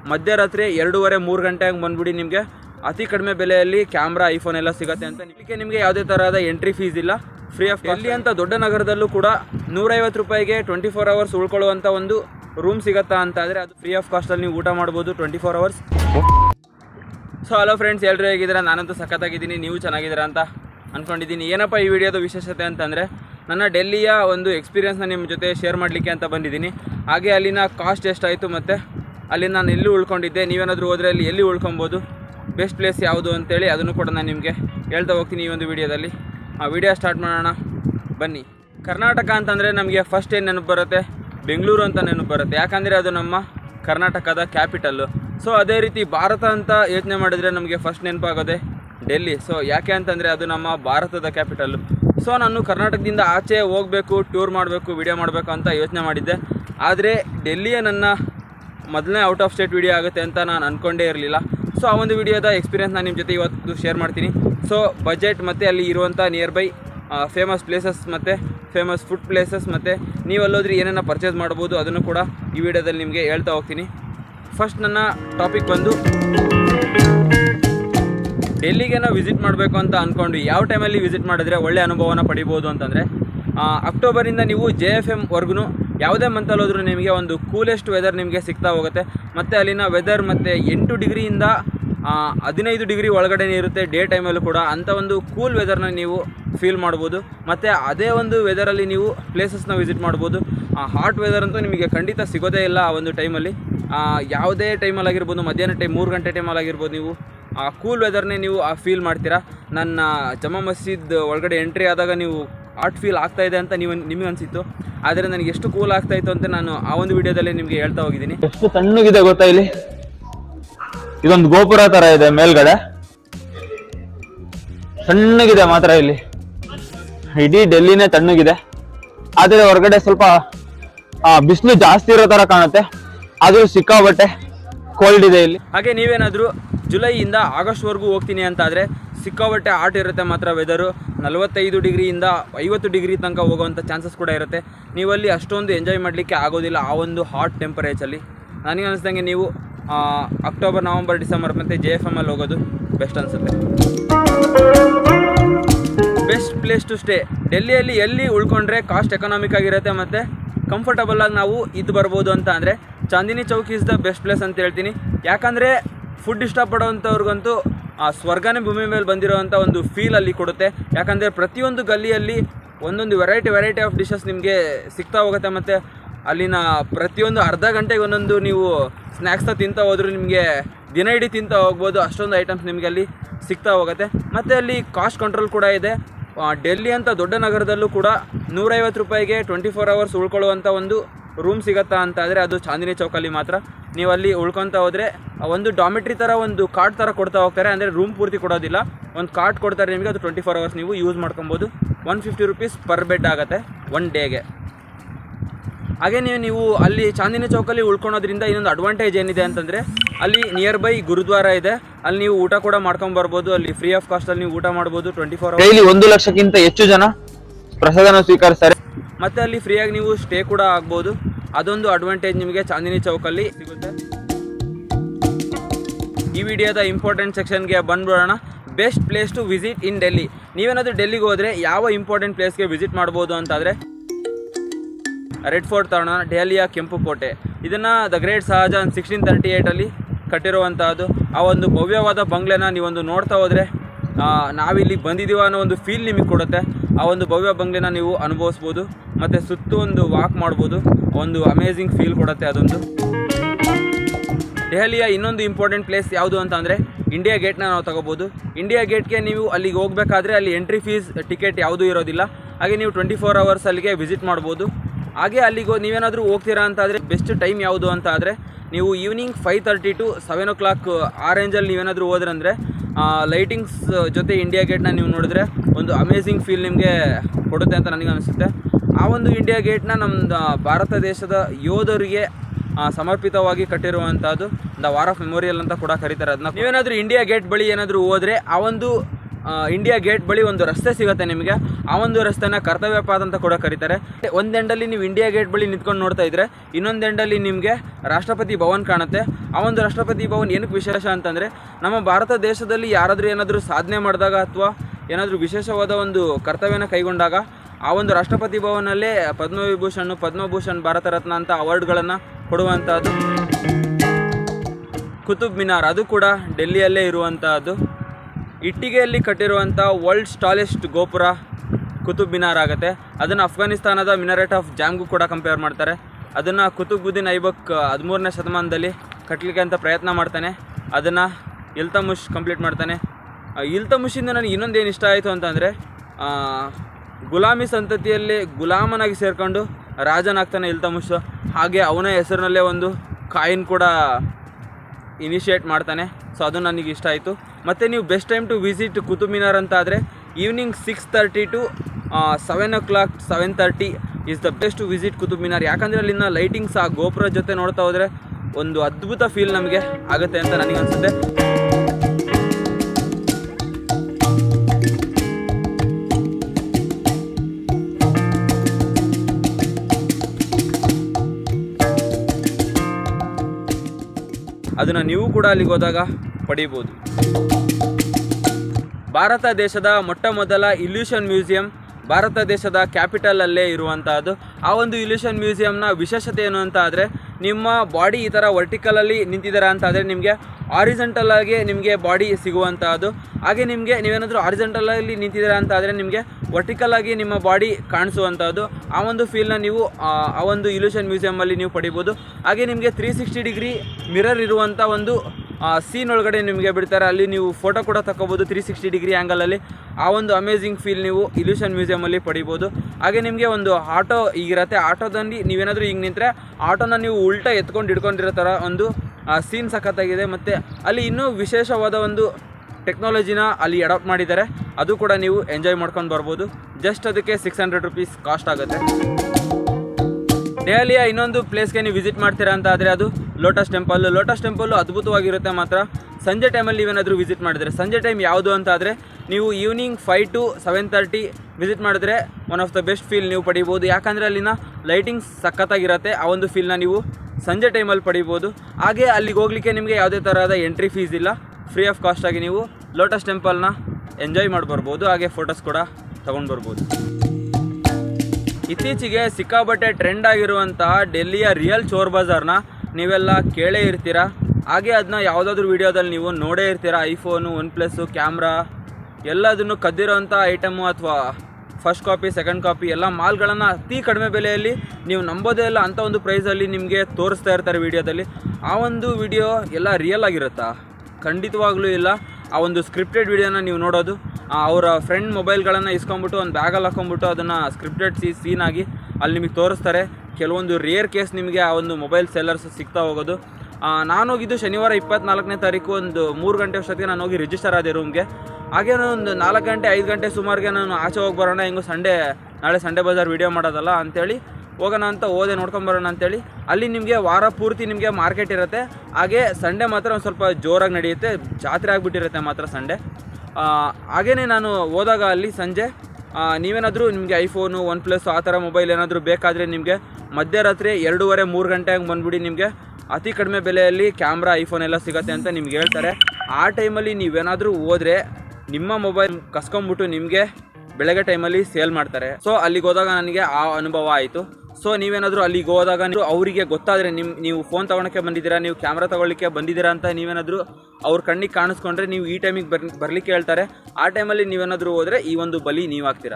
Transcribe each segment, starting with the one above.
ಮಧ್ಯರಾತ್ರಿ ಎರಡೂವರೆ ಮೂರು ಗಂಟೆ ಹಂಗೆ ಬಂದ್ಬಿಡಿ ನಿಮಗೆ ಅತಿ ಕಡಿಮೆ ಬೆಲೆಯಲ್ಲಿ ಕ್ಯಾಮ್ರಾ ಐಫೋನ್ ಎಲ್ಲ ಸಿಗುತ್ತೆ ಅಂತ ಇದಕ್ಕೆ ನಿಮಗೆ ಯಾವುದೇ ಥರದ ಎಂಟ್ರಿ ಫೀಸ್ ಇಲ್ಲ ಫ್ರೀ ಆಫ್ ಡೆಲ್ಲಿ ಅಂತ ದೊಡ್ಡ ನಗರದಲ್ಲೂ ಕೂಡ ನೂರೈವತ್ತು ರೂಪಾಯಿಗೆ ಟ್ವೆಂಟಿ ಫೋರ್ ಅವರ್ಸ್ ಉಳ್ಕೊಳ್ಳುವಂಥ ಒಂದು ರೂಮ್ ಸಿಗತ್ತಾ ಅಂತ ಆದರೆ ಅದು ಫ್ರೀ ಆಫ್ ಕಾಸ್ಟಲ್ಲಿ ನೀವು ಊಟ ಮಾಡ್ಬೋದು twenty four hours so hello friends ಎಲ್ಲರೂ ಹೇಗಿದ್ದೀರಾ ನಾನಂತೂ ಸಖತ್ತಾಗಿದ್ದೀನಿ ನೀವು ಚೆನ್ನಾಗಿದ್ದೀರಾ ಅಂತ ಅಂದ್ಕೊಂಡಿದ್ದೀನಿ ಏನಪ್ಪ ಈ ವಿಡಿಯೋದ ವಿಶೇಷತೆ ಅಂತಂದರೆ ನನ್ನ ಡೆಲ್ಲಿಯ ಒಂದು ಎಕ್ಸ್ಪೀರಿಯನ್ಸ್ನ ನಿಮ್ಮ ಜೊತೆ ಶೇರ್ ಮಾಡಲಿಕ್ಕೆ ಅಂತ ಬಂದಿದ್ದೀನಿ ಹಾಗೆ ಅಲ್ಲಿನ ಕಾಸ್ಟ್ ಎಷ್ಟಾಯಿತು ಮತ್ತು ಅಲ್ಲಿ ನಾನು ಎಲ್ಲಿ ಉಳ್ಕೊಂಡಿದ್ದೆ ನೀವೇನಾದರೂ ಹೋದರೆ ಅಲ್ಲಿ ಎಲ್ಲಿ ಉಳ್ಕೊಬೋದು ಬೆಸ್ಟ್ ಪ್ಲೇಸ್ ಯಾವುದು ಅಂತೇಳಿ ಅದನ್ನು ಕೂಡ ನಾನು ನಿಮಗೆ ಹೇಳ್ತಾ ಹೋಗ್ತೀನಿ ಈ ಒಂದು ವಿಡಿಯೋದಲ್ಲಿ ಆ ವಿಡಿಯೋ ಸ್ಟಾರ್ಟ್ ಮಾಡೋಣ ಬನ್ನಿ ಕರ್ನಾಟಕ ಅಂತಂದರೆ ನಮಗೆ ಫಸ್ಟ್ ಏನು ನೆನಪು ಬರುತ್ತೆ ಬೆಂಗಳೂರು ಅಂತ ನೆನಪು ಬರುತ್ತೆ ಯಾಕಂದರೆ ಅದು ನಮ್ಮ ಕರ್ನಾಟಕದ ಕ್ಯಾಪಿಟಲ್ಲು ಸೊ ಅದೇ ರೀತಿ ಭಾರತ ಅಂತ ಯೋಚನೆ ಮಾಡಿದರೆ ನಮಗೆ ಫಸ್ಟ್ ನೆನಪಾಗೋದೆ ಡೆಲ್ಲಿ ಸೊ ಯಾಕೆ ಅಂತಂದರೆ ಅದು ನಮ್ಮ ಭಾರತದ ಕ್ಯಾಪಿಟಲ್ಲು ಸೊ ನಾನು ಕರ್ನಾಟಕದಿಂದ ಆಚೆ ಹೋಗಬೇಕು ಟೂರ್ ಮಾಡಬೇಕು ವಿಡಿಯೋ ಮಾಡಬೇಕು ಅಂತ ಯೋಚನೆ ಮಾಡಿದ್ದೆ ಆದರೆ ಡೆಲ್ಲಿಯೇ ನನ್ನ ಮೊದಲನೇ ಔಟ್ ಆಫ್ ಸ್ಟೇಟ್ ವಿಡಿಯೋ ಆಗುತ್ತೆ ಅಂತ ನಾನು ಅಂದ್ಕೊಂಡೇ ಇರಲಿಲ್ಲ ಸೊ ಆ ಒಂದು ವಿಡಿಯೋದ ಎಕ್ಸ್ಪೀರಿಯನ್ಸ್ ನಾನು ನಿಮ್ಮ ಜೊತೆ ಇವತ್ತು ಶೇರ್ ಮಾಡ್ತೀನಿ ಸೊ ಬಜೆಟ್ ಮತ್ತು ಅಲ್ಲಿ ಇರುವಂಥ ನಿಯರ್ ಬೈ ಫೇಮಸ್ ಪ್ಲೇಸಸ್ ಮತ್ತು ಫೇಮಸ್ ಫುಡ್ ಪ್ಲೇಸಸ್ ಮತ್ತು ನೀವು ಅಲ್ಲೋದ್ರೆ ಏನೇನು ಪರ್ಚೇಸ್ ಮಾಡ್ಬೋದು ಅದನ್ನು ಕೂಡ ಈ ವಿಡಿಯೋದಲ್ಲಿ ನಿಮಗೆ ಹೇಳ್ತಾ ಹೋಗ್ತೀನಿ ಫಸ್ಟ್ ನನ್ನ ಟಾಪಿಕ್ ಬಂದು ಡೆಲ್ಲಿಗೆ ನಾವು ವಿಸಿಟ್ ಮಾಡಬೇಕು ಅಂತ ಅಂದ್ಕೊಂಡು ಯಾವ ಟೈಮಲ್ಲಿ ವಿಸಿಟ್ ಮಾಡಿದ್ರೆ ಒಳ್ಳೆ ಅನುಭವನ ಪಡಿಬೋದು ಅಂತಂದರೆ ಅಕ್ಟೋಬರಿಂದ ನೀವು ಜೆ ಎಫ್ ಎಮ್ವರೆಗೂ ಯಾವುದೇ ಮಂತಲ್ಲಿ ಹೋದ್ರೂ ನಿಮಗೆ ಒಂದು ಕೂಲೆಸ್ಟ್ ವೆದರ್ ನಿಮಗೆ ಸಿಗ್ತಾ ಹೋಗುತ್ತೆ ಮತ್ತು ಅಲ್ಲಿನ ವೆದರ್ ಮತ್ತು ಎಂಟು ಡಿಗ್ರಿಯಿಂದ ಹದಿನೈದು ಡಿಗ್ರಿ ಒಳಗಡೆನೇ ಇರುತ್ತೆ ಡೇ ಟೈಮಲ್ಲೂ ಕೂಡ ಅಂಥ ಒಂದು ಕೂಲ್ ವೆದರ್ನ ನೀವು ಫೀಲ್ ಮಾಡ್ಬೋದು ಮತ್ತು ಅದೇ ಒಂದು ವೆದರಲ್ಲಿ ನೀವು ಪ್ಲೇಸಸ್ನ ವಿಸಿಟ್ ಮಾಡ್ಬೋದು ಹಾಟ್ ವೆದರ್ ಅಂತೂ ನಿಮಗೆ ಖಂಡಿತ ಸಿಗೋದೇ ಇಲ್ಲ ಆ ಒಂದು ಟೈಮಲ್ಲಿ ಯಾವುದೇ ಟೈಮಲ್ಲಿ ಆಗಿರ್ಬೋದು ಮಧ್ಯಾಹ್ನ ಟೈಮ್ ಮೂರು ಗಂಟೆ ಟೈಮಲ್ಲಿ ಆಗಿರ್ಬೋದು ನೀವು ಆ ಕೂಲ್ ವೆದರ್ನೇ ನೀವು ಆ ಫೀಲ್ ಮಾಡ್ತೀರಾ ನನ್ನ ಜಮಾ ಮಸೀದ್ ಒಳಗಡೆ ಎಂಟ್ರಿ ಆದಾಗ ನೀವು ಆರ್ಟ್ ಫೀಲ್ ಆಗ್ತಾ ಇದೆ ಅಂತ ನೀವು ನಿಮಗೆ ಅನಿಸಿತ್ತು ಆದರೆ ನನಗೆ ಎಷ್ಟು ಕೂಲ್ ಆಗ್ತಾ ಇತ್ತು ಅಂತ ನಾನು ಆ ಒಂದು ವಿಡಿಯೋದಲ್ಲಿ ನಿಮಗೆ ಹೇಳ್ತಾ ಹೋಗಿದ್ದೀನಿ ಎಷ್ಟು ತಣ್ಣಗಿದೆ ಗೊತ್ತಾ ಇಲ್ಲಿ ಇದೊಂದು ಗೋಪುರ ತರ ಇದೆ ಮೇಲ್ಗಡೆ ತಣ್ಣಗಿದೆ ಮಾತ್ರ ಇಲ್ಲಿ ಇಡೀ ಡೆಲ್ಲಿನೇ ತಣ್ಣಗಿದೆ ಆದ್ರೆ ಹೊರಗಡೆ ಸ್ವಲ್ಪ ಬಿಸಿಲು ಜಾಸ್ತಿ ಇರೋ ತರ ಕಾಣುತ್ತೆ ಆದ್ರೂ ಸಿಕ್ಕಾಬಟ್ಟೆ ಕೋಲ್ಡ್ ಇದೆ ಇಲ್ಲಿ ಹಾಗೆ ನೀವೇನಾದರೂ ಜುಲೈಯಿಂದ ಆಗಸ್ಟ್ವರೆಗೂ ಹೋಗ್ತೀನಿ ಅಂತಾದರೆ ಸಿಕ್ಕಾಬಟ್ಟೆ ಆಟ್ ಇರುತ್ತೆ ಮಾತ್ರ ವೆದರು ನಲವತ್ತೈದು ಡಿಗ್ರಿಯಿಂದ ಐವತ್ತು ಡಿಗ್ರಿ ತನಕ ಹೋಗೋವಂಥ ಚಾನ್ಸಸ್ ಕೂಡ ಇರುತ್ತೆ ನೀವಲ್ಲಿ ಅಷ್ಟೊಂದು ಎಂಜಾಯ್ ಮಾಡಲಿಕ್ಕೆ ಆಗೋದಿಲ್ಲ ಆ ಒಂದು ಹಾಟ್ ಟೆಂಪರೇಚಲ್ಲಿ ನನಗೆ ಅನಿಸ್ದಂಗೆ ನೀವು ಆ, ಅಕ್ಟೋಬರ್ ನವಂಬರ್ ಡಿಸೆಂಬರ್ ಮತ್ತು ಜೆ ಎಫ್ ಎಮ್ಮಲ್ಲಿ ಹೋಗೋದು ಬೆಸ್ಟ್ ಅನಿಸುತ್ತೆ ಬೆಸ್ಟ್ ಪ್ಲೇಸ್ ಟು ಸ್ಟೇ ಡೆಲ್ಲಿಯಲ್ಲಿ ಎಲ್ಲಿ ಉಳ್ಕೊಂಡ್ರೆ ಕಾಸ್ಟ್ ಎಕನಾಮಿಕ್ ಆಗಿರುತ್ತೆ ಮತ್ತು ಕಂಫರ್ಟಬಲ್ ಆಗಿ ನಾವು ಇದು ಬರ್ಬೋದು ಅಂತ ಅಂದರೆ Chandni Chowk is the best place ಅಂತ ಹೇಳ್ತೀನಿ ಯಾಕಂದರೆ ಫುಡ್ ಇಷ್ಟಪಡೋವಂಥವ್ರಿಗಂತೂ ಆ ಸ್ವರ್ಗನೇ ಭೂಮಿ ಮೇಲೆ ಬಂದಿರೋವಂಥ ಒಂದು ಫೀಲ್ ಅಲ್ಲಿ ಕೊಡುತ್ತೆ ಯಾಕಂದರೆ ಪ್ರತಿಯೊಂದು ಗಲ್ಲಿಯಲ್ಲಿ ಒಂದೊಂದು ವೆರೈಟಿ ವೆರೈಟಿ ಆಫ್ ಡಿಶಸ್ ನಿಮಗೆ ಸಿಗ್ತಾ ಹೋಗುತ್ತೆ ಮತ್ತು ಅಲ್ಲಿನ ಪ್ರತಿಯೊಂದು ಅರ್ಧ ಗಂಟೆಗೆ ಒಂದೊಂದು ನೀವು ಸ್ನ್ಯಾಕ್ಸ್ನ ತಿಂತಾ ಹೋದ್ರೂ ನಿಮಗೆ ದಿನ ಇಡೀ ತಿಂತಾ ಹೋಗ್ಬೋದು ಅಷ್ಟೊಂದು ಐಟಮ್ಸ್ ನಿಮಗೆ ಅಲ್ಲಿ ಸಿಗ್ತಾ ಹೋಗುತ್ತೆ ಮತ್ತು ಅಲ್ಲಿ ಕಾಸ್ಟ್ ಕಂಟ್ರೋಲ್ ಕೂಡ ಇದೆ ಆ, ಡೆಲ್ಲಿ ಅಂತ ದೊಡ್ಡ ನಗರದಲ್ಲೂ ಕೂಡ ನೂರೈವತ್ತು ರೂಪಾಯಿಗೆ ಟ್ವೆಂಟಿ ಫೋರ್ ಅವರ್ಸ್ ಉಳ್ಕೊಳ್ಳುವಂಥ ಒಂದು ರೂಮ್ ಸಿಗತ್ತಾ ಅಂತ ಆದರೆ ಅದು ಚಾಂದಿನಿ ಚೌಕಲ್ಲಿ ಮಾತ್ರ ನೀವು ಅಲ್ಲಿ ಉಳ್ಕೊತಾ ಹೋದರೆ ಒಂದು ಡಾಮಿಟ್ರಿ ಥರ ಒಂದು ಕಾರ್ಡ್ ಥರ ಕೊಡ್ತಾ ಹೋಗ್ತಾರೆ ಅಂದರೆ ರೂಮ್ ಪೂರ್ತಿ ಕೊಡೋದಿಲ್ಲ ಒಂದು ಕಾರ್ಡ್ ಕೊಡ್ತಾರೆ ನಿಮಗೆ ಅದು ಟ್ವೆಂಟಿ ಫೋರ್ ಅವರ್ಸ್ ನೀವು ಯೂಸ್ ಮಾಡ್ಕೊಬೋದು one fifty rupees per bed ಆಗುತ್ತೆ ಒನ್ ಡೇಗೆ ಹಾಗೆ ನೀವು ನೀವು ಅಲ್ಲಿ ಚಾಂದಿನಿ ಚೌಕಲ್ಲಿ ಉಳ್ಕೊಳೋದ್ರಿಂದ ಇನ್ನೊಂದು ಅಡ್ವಾಂಟೇಜ್ ಏನಿದೆ ಅಂತಂದರೆ ಅಲ್ಲಿ ನಿಯರ್ ಬೈ ಗುರುದ್ವಾರ ಇದೆ ಅಲ್ಲಿ ನೀವು ಊಟ ಕೂಡ ಮಾಡ್ಕೊಂಡು ಬರ್ಬೋದು ಅಲ್ಲಿ ಫ್ರೀ ಆಫ್ ಕಾಸ್ಟಲ್ಲಿ ನೀವು ಊಟ ಮಾಡ್ಬೋದು ಟ್ವೆಂಟಿ ಫೋರ್ ಅವರ್ಸ್ ಡೈಲಿ ಒಂದು ಲಕ್ಷಕ್ಕಿಂತ ಹೆಚ್ಚು ಜನ ಪ್ರಸಾದನ ಸ್ವೀಕರಿಸ್ತಾರೆ ಮತ್ತು ಅಲ್ಲಿ ಫ್ರೀಯಾಗಿ ನೀವು ಸ್ಟೇ ಕೂಡ ಆಗ್ಬೋದು ಅದೊಂದು ಅಡ್ವಾಂಟೇಜ್ ನಿಮಗೆ ಚಾಂದಿನಿ ಚೌಕಲ್ಲಿ ಸಿಗುತ್ತೆ ಈ ವಿಡಿಯೋದ ಇಂಪಾರ್ಟೆಂಟ್ ಸೆಕ್ಷನ್ಗೆ ಬಂದ್ಬಿಡೋಣ best place to visit in Delhi ನೀವೇನಾದರೂ ಡೆಲ್ಲಿಗೆ ಹೋದರೆ ಯಾವ ಇಂಪಾರ್ಟೆಂಟ್ ಪ್ಲೇಸ್ಗೆ ವಿಸಿಟ್ ಮಾಡ್ಬೋದು ಅಂತಾದರೆ ರೆಡ್ ಫೋರ್ಟ್ ತಗೋಣ ದೆಹಲಿಯ ಕೆಂಪು ಕೋಟೆ ಇದನ್ನು the great Shahjahan sixteen thirty ಏಯ್ಟಲ್ಲಿ ಕಟ್ಟಿರುವಂತಹದ್ದು ಆ ಒಂದು ಭವ್ಯವಾದ ಬಂಗ್ಲೆನ ನೀವೊಂದು ನೋಡ್ತಾ ಹೋದರೆ ನಾವಿಲ್ಲಿ ಬಂದಿದ್ದೀವ ಅನ್ನೋ ಒಂದು ಫೀಲ್ ನಿಮಗೆ ಕೊಡುತ್ತೆ ಆ ಒಂದು ಭವ್ಯ ಬಂಗ್ಲೆನ ನೀವು ಅನುಭವಿಸ್ಬೋದು ಮತ್ತು ಸುತ್ತು ಒಂದು ವಾಕ್ ಮಾಡ್ಬೋದು ಒಂದು ಅಮೇಝಿಂಗ್ ಫೀಲ್ ಕೊಡುತ್ತೆ ಅದೊಂದು ದೆಹಲಿಯ ಇನ್ನೊಂದು ಇಂಪಾರ್ಟೆಂಟ್ ಪ್ಲೇಸ್ ಯಾವುದು ಅಂತ ಅಂದರೆ ಇಂಡಿಯಾ ಗೇಟ್ನ ನಾವು ತಗೋಬೋದು ಇಂಡಿಯಾ ಗೇಟ್ಗೆ ನೀವು ಅಲ್ಲಿಗೆ ಹೋಗಬೇಕಾದ್ರೆ ಅಲ್ಲಿ ಎಂಟ್ರಿ ಫೀಸ್ ಟಿಕೆಟ್ ಯಾವುದೂ ಇರೋದಿಲ್ಲ ಹಾಗೆ ನೀವು ಟ್ವೆಂಟಿ ಫೋರ್ ಅವರ್ಸ್ ಅಲ್ಲಿಗೆ ವಿಸಿಟ್ ಮಾಡ್ಬೋದು ಹಾಗೆ ಅಲ್ಲಿಗೆ ನೀವೇನಾದರೂ ಹೋಗ್ತೀರಾ ಅಂತ ಆದರೆ ಬೆಸ್ಟ್ ಟೈಮ್ ಯಾವುದು ಅಂತ ಆದರೆ ನೀವು evening five thirty to seven o'clock ಆ ರೇಂಜಲ್ಲಿ ನೀವೇನಾದರೂ ಹೋದ್ರಂದರೆ ಲೈಟಿಂಗ್ಸ್ ಜೊತೆ ಇಂಡಿಯಾ ಗೇಟ್ನ ನೀವು ನೋಡಿದ್ರೆ ಒಂದು ಅಮೇಝಿಂಗ್ ಫೀಲ್ ನಿಮಗೆ ಕೊಡುತ್ತೆ ಅಂತ ನನಗೆ ಅನಿಸುತ್ತೆ ಆ ಒಂದು ಇಂಡಿಯಾ ಗೇಟ್ನ ನಮ್ಮ ಭಾರತ ದೇಶದ ಯೋಧರಿಗೆ ಆ, ಸಮರ್ಪಿತವಾಗಿ ಕಟ್ಟಿರುವಂಥದ್ದು ದ ವಾರ್ ಆಫ್ ಮೆಮೋರಿಯಲ್ ಅಂತ ಕೂಡ ಕರೀತಾರೆ ಅದನ್ನ ನೀವೇನಾದರೂ ಇಂಡಿಯಾ ಗೇಟ್ ಬಳಿ ಏನಾದರೂ ಹೋದರೆ ಆ ಒಂದು ಆ, ಇಂಡಿಯಾ ಗೇಟ್ ಬಳಿ ಒಂದು ರಸ್ತೆ ಸಿಗುತ್ತೆ ನಿಮಗೆ ಆ ಒಂದು ರಸ್ತೆನ ಕರ್ತವ್ಯ ಪಾತ್ ಅಂತ ಕೂಡ ಕರೀತಾರೆ ಒಂದು ಎಂಡಲ್ಲಿ ನೀವು ಇಂಡಿಯಾ ಗೇಟ್ ಬಳಿ ನಿಂತ್ಕೊಂಡು ನೋಡ್ತಾ ಇದ್ರೆ ಇನ್ನೊಂದು ಎಂಡಲ್ಲಿ ನಿಮಗೆ ರಾಷ್ಟ್ರಪತಿ ಭವನ್ ಕಾಣುತ್ತೆ ಆ ಒಂದು ರಾಷ್ಟ್ರಪತಿ ಭವನ್ ಏನಕ್ಕೆ ವಿಶೇಷ ಅಂತಂದರೆ ನಮ್ಮ ಭಾರತ ದೇಶದಲ್ಲಿ ಯಾರಾದರೂ ಏನಾದರೂ ಸಾಧನೆ ಮಾಡಿದಾಗ ಅಥವಾ ಏನಾದರೂ ವಿಶೇಷವಾದ ಒಂದು ಕರ್ತವ್ಯನ ಕೈಗೊಂಡಾಗ ಆ ಒಂದು ರಾಷ್ಟ್ರಪತಿ ಭವನಲ್ಲೇ ಪದ್ಮವಿಭೂಷಣ್ ಪದ್ಮಭೂಷಣ್ ಭಾರತ ರತ್ನ ಅಂತ ಅವಾರ್ಡ್ಗಳನ್ನು ಕೊಡುವಂಥದ್ದು ಕುತುಬ್ ಮಿನಾರ್ ಅದು ಕೂಡ ಡೆಲ್ಲಿಯಲ್ಲೇ ಇರುವಂತಹದ್ದು ಇಟ್ಟಿಗೆಯಲ್ಲಿ ಕಟ್ಟಿರುವಂಥ ವರ್ಲ್ಡ್ ಸ್ಟಾಲೆಸ್ಟ್ ಗೋಪುರ ಕುತುಬ್ ಮಿನಾರ್ ಆಗುತ್ತೆ ಅದನ್ನು ಅಫ್ಘಾನಿಸ್ತಾನದ ಮಿನಾರೇಟ್ ಆಫ್ ಜಾಮ್ಗೂ ಕೂಡ ಕಂಪೇರ್ ಮಾಡ್ತಾರೆ ಅದನ್ನು ಕುತುಬುದ್ದೀನ್ ಐಬಕ್ ಹದಿಮೂರನೇ ಶತಮಾನದಲ್ಲಿ ಕಟ್ಟಲಿಕ್ಕೆ ಅಂತ ಪ್ರಯತ್ನ ಮಾಡ್ತಾನೆ ಅದನ್ನು ಇಲ್ತಮುಷ್ ಕಂಪ್ಲೀಟ್ ಮಾಡ್ತಾನೆ ಆ, ಇಲ್ತಮುಷಿಂದ ನನಗೆ ಇನ್ನೊಂದೇನು ಇಷ್ಟ ಆಯಿತು ಅಂತಂದರೆ ಗುಲಾಮಿ ಸಂತತಿಯಲ್ಲಿ ಗುಲಾಮನಾಗಿ ಸೇರಿಕೊಂಡು ರಾಜನಾಗ್ತಾನೆ ಇಲ್ತಮುಷ್ ಹಾಗೆ ಅವನ ಹೆಸರಿನಲ್ಲೇ ಒಂದು ಕಾಯಿನ್ ಕೂಡ ಇನಿಷಿಯೇಟ್ ಮಾಡ್ತಾನೆ ಸೊ ಅದು ನನಗೆ ಇಷ್ಟ ಆಯಿತು ಮತ್ತು ನೀವು best time to visit Qutub Minar ಅಂತ ಆದರೆ evening six thirty to seven o'clock seven thirty is the best to visit Qutub Minar ಯಾಕಂದರೆ ಅಲ್ಲಿನ ಲೈಟಿಂಗ್ಸ್ ಆ ಗೋಪುರ ಜೊತೆ ನೋಡ್ತಾ ಹೋದರೆ ಒಂದು ಅದ್ಭುತ ಫೀಲ್ ನಮಗೆ ಆಗುತ್ತೆ ಅಂತ ನನಗೆ ಅನಿಸುತ್ತೆ ಅದನ್ನು ನೀವು ಕೂಡ ಅಲ್ಲಿಗೆ ಹೋದಾಗ ಪಡೀಬೋದು ಭಾರತ ದೇಶದ ಮೊಟ್ಟ ಮೊದಲ ಇಲ್ಯೂಷನ್ ಮ್ಯೂಸಿಯಂ ಭಾರತ ದೇಶದ ಕ್ಯಾಪಿಟಲಲ್ಲೇ ಇರುವಂತಹದ್ದು ಆ ಒಂದು ಇಲ್ಯೂಷನ್ ಮ್ಯೂಸಿಯಂನ ವಿಶೇಷತೆ ಏನು ಅಂತ ಆದರೆ ನಿಮ್ಮ ಬಾಡಿ ಈ ಥರ ವರ್ಟಿಕಲಲ್ಲಿ ನಿಂತಿದ್ದೀರಾ ಅಂತ ಆದರೆ ನಿಮಗೆ ಆರಿಜೆಂಟಲ್ ಆಗಿ ನಿಮಗೆ ಬಾಡಿ ಸಿಗುವಂತಹದ್ದು ಹಾಗೆ ನಿಮಗೆ ನೀವೇನಾದರೂ ಆರಿಜೆಂಟಲಲ್ಲಿ ನಿಂತಿದ್ದೀರಾ ಅಂತ ಆದರೆ ನಿಮಗೆ ವರ್ಟಿಕಲ್ ಆಗಿ ನಿಮ್ಮ ಬಾಡಿ ಕಾಣಿಸುವಂಥದ್ದು ಆ ಒಂದು ಫೀಲ್ನ ನೀವು ಆ ಆ ಒಂದು ಇಲ್ಯೂಷನ್ ಮ್ಯೂಸಿಯಮಲ್ಲಿ ನೀವು ಪಡಿಬೋದು ಹಾಗೆ ನಿಮಗೆ ತ್ರೀ ಸಿಕ್ಸ್ಟಿ ಡಿಗ್ರಿ ಮಿರರ್ ಇರುವಂಥ ಒಂದು ಸೀನ್ ಒಳಗಡೆ ನಿಮಗೆ ಬಿಡ್ತಾರೆ ಅಲ್ಲಿ ನೀವು ಫೋಟೋ ಕೂಡ ತಗೋಬೋದು ತ್ರೀ ಸಿಕ್ಸ್ಟಿ ಡಿಗ್ರಿ ಆ್ಯಂಗಲಲ್ಲಿ ಆ ಒಂದು ಅಮೇಝಿಂಗ್ ಫೀಲ್ ನೀವು ಇಲ್ಯೂಷನ್ ಮ್ಯೂಸಿಯಮಲ್ಲಿ ಪಡಿಬೋದು ಹಾಗೆ ನಿಮಗೆ ಒಂದು ಆಟೋ ಈಗಿರತ್ತೆ ಆಟೋದಲ್ಲಿ ನೀವೇನಾದರೂ ಈಗ ನಿಂತರೆ ಆಟೋನ ನೀವು ಉಲ್ಟಾ ಎತ್ಕೊಂಡು ಹಿಡ್ಕೊಂಡಿರೋ ಥರ ಒಂದು ಸೀನ್ ಸಖತ್ತಾಗಿದೆ ಮತ್ತು ಅಲ್ಲಿ ಇನ್ನೂ ವಿಶೇಷವಾದ ಒಂದು ಟೆಕ್ನಾಲಜಿನ ಅಲ್ಲಿ ಅಡಾಪ್ಟ್ ಮಾಡಿದ್ದಾರೆ ಅದು ಕೂಡ ನೀವು ಎಂಜಾಯ್ ಮಾಡ್ಕೊಂಡು ಬರ್ಬೋದು ಜಸ್ಟ್ ಅದಕ್ಕೆ ಸಿಕ್ಸ್ ಹಂಡ್ರೆಡ್ ರುಪೀಸ್ ಕಾಸ್ಟ್ ಆಗುತ್ತೆ ದೆಹಲಿಯ ಇನ್ನೊಂದು ಪ್ಲೇಸ್ಗೆ ನೀವು ವಿಸಿಟ್ ಮಾಡ್ತೀರಾ ಅಂತ ಆದರೆ ಅದು ಲೋಟಸ್ ಟೆಂಪಲ್ ಲೋಟಸ್ ಟೆಂಪಲ್ಲು ಅದ್ಭುತವಾಗಿರುತ್ತೆ ಮಾತ್ರ ಸಂಜೆ ಟೈಮಲ್ಲಿ ನೀವೇನಾದರೂ ವಿಸಿಟ್ ಮಾಡಿದ್ರೆ ಸಂಜೆ ಟೈಮ್ ಯಾವುದು ಅಂತ ಆದರೆ ನೀವು evening five to seven thirty visit ಮಾಡಿದ್ರೆ one of the best feel ನೀವು ಪಡಿಬೋದು ಯಾಕಂದರೆ ಅಲ್ಲಿನ ಲೈಟಿಂಗ್ಸ್ ಸಖತ್ತಾಗಿರುತ್ತೆ ಆ ಒಂದು ಫೀಲ್ನ ನೀವು ಸಂಜೆ ಟೈಮಲ್ಲಿ ಪಡಿಬೋದು ಹಾಗೆ ಅಲ್ಲಿಗೆ ಹೋಗಲಿಕ್ಕೆ ನಿಮಗೆ ಯಾವುದೇ ಥರದ ಎಂಟ್ರಿ ಫೀಸ್ ಇಲ್ಲ ಫ್ರೀ ಆಫ್ ಕಾಸ್ಟಾಗಿ ನೀವು ಲೋಟಸ್ ಟೆಂಪಲ್ನ ಎಂಜಾಯ್ ಮಾಡಿ ಬರ್ಬೋದು ಹಾಗೆ ಫೋಟೋಸ್ ಕೂಡ ತೊಗೊಂಡು ಬರ್ಬೋದು ಇತ್ತೀಚೆಗೆ ಸಿಕ್ಕಾಪಟ್ಟೆ ಟ್ರೆಂಡ್ ಆಗಿರುವಂತಹ ಡೆಲ್ಲಿಯ ರಿಯಲ್ ಚೋರ್ ಬಜಾರ್ನ ನೀವೆಲ್ಲ ಕೇಳೇ ಇರ್ತೀರಾ ಹಾಗೆ ಅದನ್ನ ಯಾವುದಾದ್ರೂ ವಿಡಿಯೋದಲ್ಲಿ ನೀವು ನೋಡೇ ಇರ್ತೀರಾ ಐಫೋನು ಒನ್ ಪ್ಲಸ್ಸು ಕ್ಯಾಮ್ರಾ ಎಲ್ಲದನ್ನು ಕದ್ದಿರೋಂಥ ಐಟಮು ಅಥವಾ ಫಸ್ಟ್ ಕಾಪಿ ಸೆಕೆಂಡ್ ಕಾಪಿ ಎಲ್ಲ ಮಾಲ್ಗಳನ್ನು ಅತಿ ಕಡಿಮೆ ಬೆಲೆಯಲ್ಲಿ ನೀವು ನಂಬೋದೇ ಇಲ್ಲ ಅಂಥ ಒಂದು ಪ್ರೈಸಲ್ಲಿ ನಿಮಗೆ ತೋರಿಸ್ತಾ ಇರ್ತಾರೆ ವಿಡಿಯೋದಲ್ಲಿ ಆ ಒಂದು ವಿಡಿಯೋ ಎಲ್ಲ ರಿಯಲ್ ಆಗಿರುತ್ತಾ ಖಂಡಿತವಾಗ್ಲೂ ಇಲ್ಲ ಆ ಒಂದು ಸ್ಕ್ರಿಪ್ಟೆಡ್ ವಿಡಿಯೋನ ನೀವು ನೋಡೋದು ಆ, ಅವರ ಫ್ರೆಂಡ್ ಮೊಬೈಲ್ಗಳನ್ನು ಇಸ್ಕೊಂಬಿಟ್ಟು ಒಂದು ಬ್ಯಾಗಲ್ಲಿ ಹಾಕೊಂಡ್ಬಿಟ್ಟು ಅದನ್ನು ಸ್ಕ್ರಿಪ್ಟೆಡ್ ಸಿ ಸೀನ್ ಆಗಿ ಅಲ್ಲಿ ನಿಮಗೆ ತೋರಿಸ್ತಾರೆ ಕೆಲವೊಂದು ರೇರ್ ಕೇಸ್ ನಿಮಗೆ ಆ ಒಂದು ಮೊಬೈಲ್ ಸೆಲ್ಲರ್ಸ್ ಸಿಗ್ತಾ ಹೋಗೋದು ಆ, ನಾನು ಹೋಗಿದ್ದು ಶನಿವಾರ ಇಪ್ಪತ್ನಾಲ್ಕನೇ ತಾರೀಕು ಒಂದು ಮೂರು ಗಂಟೆ ಅಷ್ಟೊತ್ತಿಗೆ ನಾನು ಹೋಗಿ ರಿಜಿಸ್ಟರ್ ಆದೆ ರೂಮ್ಗೆ ಹಾಗೆ ಒಂದು ನಾಲ್ಕು ಗಂಟೆ ಐದು ಗಂಟೆ ಸುಮಾರಿಗೆ ನಾನು ಆಚೆ ಹೋಗಿ ಬರೋಣ ಹೆಂಗೋ ಸಂಡೇ ನಾಳೆ ಸಂಡೇ ಬಜಾರ್ ವಿಡಿಯೋ ಮಾಡೋದಲ್ಲ ಅಂತೇಳಿ ಹೋಗೋಣ ಅಂತ ಓದೆ ನೋಡ್ಕೊಂಬರೋಣ ಅಂತೇಳಿ ಅಲ್ಲಿ ನಿಮಗೆ ವಾರ ಪೂರ್ತಿ ನಿಮಗೆ ಮಾರ್ಕೆಟ್ ಇರುತ್ತೆ ಹಾಗೆ ಸಂಡೇ ಮಾತ್ರ ಒಂದು ಸ್ವಲ್ಪ ಜೋರಾಗಿ ನಡೆಯುತ್ತೆ ಜಾತ್ರೆ ಆಗಿಬಿಟ್ಟಿರುತ್ತೆ ಮಾತ್ರ ಸಂಡೇ ಹಾಗೆಯೇ ನಾನು ಹೋದಾಗ ಅಲ್ಲಿ ಸಂಜೆ ಆ, ನೀವೇನಾದರೂ ನಿಮಗೆ ಐಫೋನು ಒನ್ ಪ್ಲಸ್ ಆ ಥರ ಮೊಬೈಲ್ ಏನಾದರೂ ಬೇಕಾದರೆ ನಿಮಗೆ ಮಧ್ಯರಾತ್ರಿ ಎರಡೂವರೆ ಮೂರು ಗಂಟೆಗೆ ಬಂದುಬಿಡಿ ನಿಮಗೆ ಅತಿ ಕಡಿಮೆ ಬೆಲೆಯಲ್ಲಿ ಕ್ಯಾಮ್ರಾ ಐಫೋನ್ ಎಲ್ಲ ಸಿಗುತ್ತೆ ಅಂತ ನಿಮ್ಗೆ ಹೇಳ್ತಾರೆ ಆ ಟೈಮಲ್ಲಿ ನೀವೇನಾದರೂ ಹೋದರೆ ನಿಮ್ಮ ಮೊಬೈಲ್ ಕಸ್ಕೊಂಬಿಟ್ಟು ನಿಮಗೆ ಬೆಳಗ್ಗೆ ಟೈಮಲ್ಲಿ ಸೇಲ್ ಮಾಡ್ತಾರೆ ಸೊ ಅಲ್ಲಿಗೆ ಹೋದಾಗ ನನಗೆ ಆ ಅನುಭವ ಆಯಿತು ಸೊ ನೀವೇನಾದರೂ ಅಲ್ಲಿಗೆ ಹೋದಾಗ ನೀವು ಅವರಿಗೆ ಗೊತ್ತಾದರೆ ನಿಮ್ಮ ನೀವು ಫೋನ್ ತೊಗೊಳಕ್ಕೆ ಬಂದಿದ್ದೀರಾ ನೀವು ಕ್ಯಾಮ್ರಾ ತೊಗೊಳ್ಳಿಕ್ಕೆ ಬಂದಿದ್ದೀರಾ ಅಂತ ನೀವೇನಾದರೂ ಅವ್ರ ಕಣ್ಣಿಗೆ ಕಾಣಿಸ್ಕೊಂಡ್ರೆ ನೀವು ಈ ಟೈಮಿಗೆ ಬರ್ ಬರಲಿಕ್ಕೆ ಹೇಳ್ತಾರೆ ಆ ಟೈಮಲ್ಲಿ ನೀವೇನಾದರೂ ಹೋದರೆ ಈ ಒಂದು ಬಲಿ ನೀವು ಆಗ್ತೀರಾ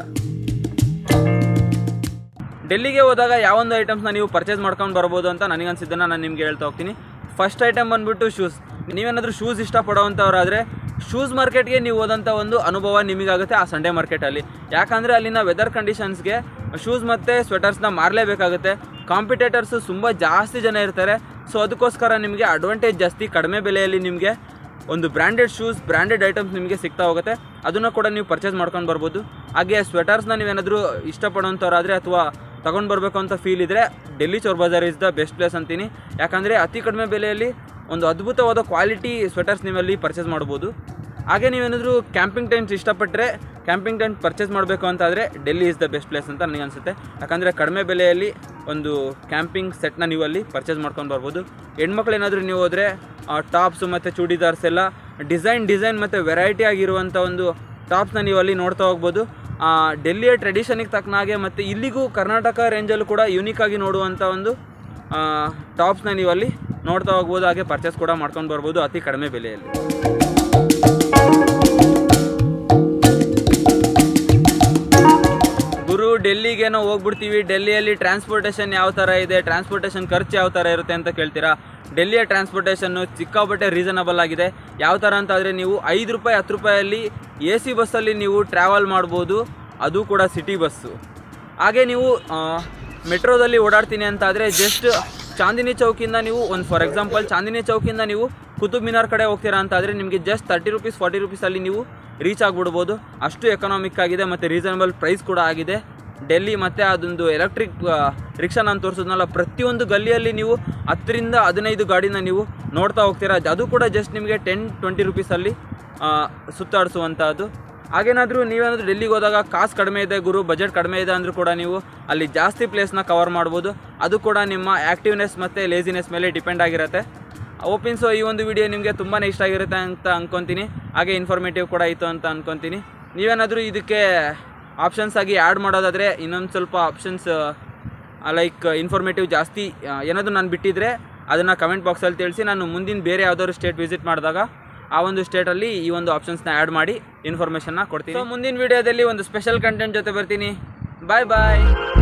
ಡೆಲ್ಲಿಗೆ ಹೋದಾಗ ಯಾವೊಂದು ಐಟಮ್ಸ್ನ ನೀವು ಪರ್ಚೇಸ್ ಮಾಡ್ಕೊಂಡು ಬರ್ಬೋದು ಅಂತ ನನಗನ್ಸಿದ್ದನ್ನು ನಾನು ನಿಮಗೆ ಹೇಳ್ತಾ ಹೋಗ್ತೀನಿ ಫಸ್ಟ್ ಐಟಮ್ ಬಂದುಬಿಟ್ಟು ಶೂಸ್ ನೀವೇನಾದರೂ ಶೂಸ್ ಇಷ್ಟಪಡೋವಂಥವ್ರಾದರೆ ಶೂಸ್ ಮಾರ್ಕೆಟ್ಗೆ ನೀವು ಹೋದಂಥ ಒಂದು ಅನುಭವ ನಿಮಗಾಗುತ್ತೆ ಆ ಸಂಡೇ ಮಾರ್ಕೆಟಲ್ಲಿ ಯಾಕಂದರೆ ಅಲ್ಲಿನ ವೆದರ್ ಕಂಡೀಷನ್ಸ್ಗೆ ಶೂಸ್ ಮತ್ತು ಸ್ವೆಟರ್ಸ್ನ ಮಾರಲೇಬೇಕಾಗುತ್ತೆ ಕಾಂಪಿಟೇಟರ್ಸು ತುಂಬ ಜಾಸ್ತಿ ಜನ ಇರ್ತಾರೆ ಸೊ ಅದಕ್ಕೋಸ್ಕರ ನಿಮಗೆ ಅಡ್ವಾಂಟೇಜ್ ಜಾಸ್ತಿ ಕಡಿಮೆ ಬೆಲೆಯಲ್ಲಿ ನಿಮಗೆ ಒಂದು ಬ್ರ್ಯಾಂಡೆಡ್ ಶೂಸ್ ಬ್ರ್ಯಾಂಡೆಡ್ ಐಟಮ್ಸ್ ನಿಮಗೆ ಸಿಗ್ತಾ ಹೋಗುತ್ತೆ ಅದನ್ನು ಕೂಡ ನೀವು ಪರ್ಚೇಸ್ ಮಾಡ್ಕೊಂಡು ಬರ್ಬೋದು ಹಾಗೆ ಸ್ವೆಟರ್ಸ್ನ ನೀವೇನಾದರೂ ಇಷ್ಟಪಡೋಂಥವ್ರಾದರೆ ಅಥವಾ ತಗೊಂಡು ಬರಬೇಕು ಅಂತ ಫೀಲ್ ಇದ್ದರೆ Delhi Chor Bazaar is the best place ಅಂತೀನಿ ಯಾಕಂದರೆ ಅತಿ ಕಡಿಮೆ ಬೆಲೆಯಲ್ಲಿ ಒಂದು ಅದ್ಭುತವಾದ ಕ್ವಾಲಿಟಿ ಸ್ವೆಟರ್ಸ್ ನೀವಲ್ಲಿ ಪರ್ಚೇಸ್ ಮಾಡ್ಬೋದು ಹಾಗೆ ನೀವೇನಾದರೂ ಕ್ಯಾಂಪಿಂಗ್ ಟೆಂಟ್ ಇಷ್ಟಪಟ್ಟರೆ ಕ್ಯಾಂಪಿಂಗ್ ಟೆಂಟ್ ಪರ್ಚೇಸ್ ಮಾಡಬೇಕು ಅಂತಾದರೆ Delhi is the best place ಅಂತ ನನಗೆ ಅನಿಸುತ್ತೆ ಯಾಕಂದರೆ ಕಡಿಮೆ ಬೆಲೆಯಲ್ಲಿ ಒಂದು ಕ್ಯಾಂಪಿಂಗ್ ಸೆಟ್ನ ನೀವು ಅಲ್ಲಿ ಪರ್ಚೇಸ್ ಮಾಡ್ಕೊಂಡು ಬರ್ಬೋದು ಹೆಣ್ಮಕ್ಳು ಏನಾದರೂ ನೀವು ಹೋದರೆ ಟಾಪ್ಸು ಮತ್ತು ಚೂಡಿದಾರ್ಸ್ ಎಲ್ಲ ಡಿಸೈನ್ ಡಿಸೈನ್ ಮತ್ತು ವೆರೈಟಿ ಆಗಿರುವಂಥ ಒಂದು ಟಾಪ್ಸ್ನ ನೀವು ಅಲ್ಲಿ ನೋಡ್ತಾ ಹೋಗ್ಬೋದು ಆ, ಡೆಲ್ಲಿಯ ಟ್ರೆಡಿಷನಿಗೆ ತಕ್ಕನಾಗೆ ಮತ್ತು ಇಲ್ಲಿಗೂ ಕರ್ನಾಟಕ ರೇಂಜಲ್ಲೂ ಕೂಡ ಯುನೀಕ್ ಆಗಿ ನೋಡುವಂಥ ಒಂದು ಟಾಪ್ಸ್ನ ನೀವು ಅಲ್ಲಿ ನೋಡ್ತಾ ಹೋಗ್ಬೋದು ಹಾಗೆ ಪರ್ಚೇಸ್ ಕೂಡ ಮಾಡ್ಕೊಂಡು ಬರ್ಬೋದು ಅತಿ ಕಡಿಮೆ ಬೆಲೆಯಲ್ಲಿ ಗುರು ಡೆಲ್ಲಿಗೇನೋ ಹೋಗ್ಬಿಡ್ತೀವಿ ಡೆಲ್ಲಿಯಲ್ಲಿ ಟ್ರಾನ್ಸ್ಪೋರ್ಟೇಷನ್ ಯಾವ ಥರ ಇದೆ ಟ್ರಾನ್ಸ್ಪೋರ್ಟೇಷನ್ ಖರ್ಚು ಯಾವ ಥರ ಇರುತ್ತೆ ಅಂತ ಕೇಳ್ತೀರಾ ಡೆಲ್ಲಿಯ ಟ್ರಾನ್ಸ್ಪೋರ್ಟೇಷನ್ನು ಸಿಕ್ಕಾಪಟ್ಟೆ ರೀಸನಬಲ್ ಆಗಿದೆ ಯಾವ ಥರ ಅಂತ ಆದರೆ ನೀವು ಐದು ರೂಪಾಯಿ ಹತ್ತು ರೂಪಾಯಲ್ಲಿ ಎ ಸಿ ಬಸ್ಸಲ್ಲಿ ನೀವು ಟ್ರಾವೆಲ್ ಮಾಡ್ಬೋದು ಅದು ಕೂಡ ಸಿಟಿ ಬಸ್ಸು ಹಾಗೆ ನೀವು ಮೆಟ್ರೋದಲ್ಲಿ ಓಡಾಡ್ತೀನಿ ಅಂತ ಆದರೆ ಜಸ್ಟ್ ಚಾಂದಿನಿ ಚೌಕಿಂದ ನೀವು ಒಂದು ಫಾರ್ ಎಕ್ಸಾಂಪಲ್ ಚಾಂದಿನಿ ಚೌಕಿಂದ ನೀವು ಕುತುಬ್ ಮಿನಾರ್ ಕಡೆ ಹೋಗ್ತೀರಾ ಅಂತ ಆದರೆ ನಿಮಗೆ ಜಸ್ಟ್ ತರ್ಟಿ ರುಪೀಸ್ ಫಾರ್ಟಿ ರುಪೀಸಲ್ಲಿ ನೀವು ರೀಚ್ ಆಗಿಬಿಡ್ಬೋದು ಅಷ್ಟು ಎಕನಾಮಿಕ್ ಆಗಿದೆ ಮತ್ತು ರೀಸನಬಲ್ ಪ್ರೈಸ್ ಕೂಡ ಆಗಿದೆ ಡೆಲ್ಲಿ ಮತ್ತು ಅದೊಂದು ಎಲೆಕ್ಟ್ರಿಕ್ ರಿಕ್ಷಾ ನಾನು ತೋರಿಸಿದ್ನಲ್ಲ ಪ್ರತಿಯೊಂದು ಗಲ್ಲಿಯಲ್ಲಿ ನೀವು ಹತ್ತರಿಂದ ಹದಿನೈದು ಗಾಡಿನ ನೀವು ನೋಡ್ತಾ ಹೋಗ್ತೀರಾ ಅದು ಕೂಡ ಜಸ್ಟ್ ನಿಮಗೆ ಟೆನ್ ಟ್ವೆಂಟಿ ರುಪೀಸಲ್ಲಿ ಸುತ್ತಾಡಿಸುವಂಥದ್ದು ಹಾಗೇನಾದರೂ ನೀವೇನಾದರೂ ಡೆಲ್ಲಿಗೆ ಹೋದಾಗ ಕಾಸು ಕಡಿಮೆ ಇದೆ ಗುರು ಬಜೆಟ್ ಕಡಿಮೆ ಇದೆ ಅಂದರೂ ಕೂಡ ನೀವು ಅಲ್ಲಿ ಜಾಸ್ತಿ ಪ್ಲೇಸ್ನ ಕವರ್ ಮಾಡ್ಬೋದು ಅದು ಕೂಡ ನಿಮ್ಮ ಆ್ಯಕ್ಟಿವ್ನೆಸ್ ಮತ್ತು ಲೇಸಿನೆಸ್ ಮೇಲೆ ಡಿಪೆಂಡ್ ಆಗಿರುತ್ತೆ ಓಪಿನ್ ಸೊ ಈ ಒಂದು ವಿಡಿಯೋ ನಿಮಗೆ ತುಂಬಾ ಇಷ್ಟ ಆಗಿರುತ್ತೆ ಅಂತ ಅಂದ್ಕೊತೀನಿ ಹಾಗೆ ಇನ್ಫಾರ್ಮೇಟಿವ್ ಕೂಡ ಇತ್ತು ಅಂತ ಅಂದ್ಕೊತೀನಿ ನೀವೇನಾದರೂ ಇದಕ್ಕೆ ಆಪ್ಷನ್ಸ್ ಆಗಿ ಆ್ಯಡ್ ಮಾಡೋದಾದರೆ ಇನ್ನೊಂದು ಸ್ವಲ್ಪ ಆಪ್ಷನ್ಸ್ ಲೈಕ್ ಇನ್ಫಾರ್ಮೇಟಿವ್ ಜಾಸ್ತಿ ಆ, ಏನಾದರೂ ನಾನು ಬಿಟ್ಟಿದ್ರೆ ಅದನ್ನು ಕಮೆಂಟ್ ಬಾಕ್ಸಲ್ಲಿ ತಿಳಿಸಿ ನಾನು ಮುಂದಿನ ಬೇರೆ ಯಾವ್ದಾದ್ರು ಸ್ಟೇಟ್ ವಿಸಿಟ್ ಮಾಡಿದಾಗ ಆ ಒಂದು ಸ್ಟೇಟಲ್ಲಿ ಈ ಒಂದು ಆಪ್ಷನ್ಸ್ನ ಆ್ಯಡ್ ಮಾಡಿ ಇನ್ಫಾರ್ಮೇಷನ್ನ ಕೊಡ್ತೀನಿ ಸೊ ಮುಂದಿನ ವೀಡಿಯೋದಲ್ಲಿ ಒಂದು ಸ್ಪೆಷಲ್ ಕಂಟೆಂಟ್ ಜೊತೆ ಬರ್ತೀನಿ ಬಾಯ್ ಬಾಯ್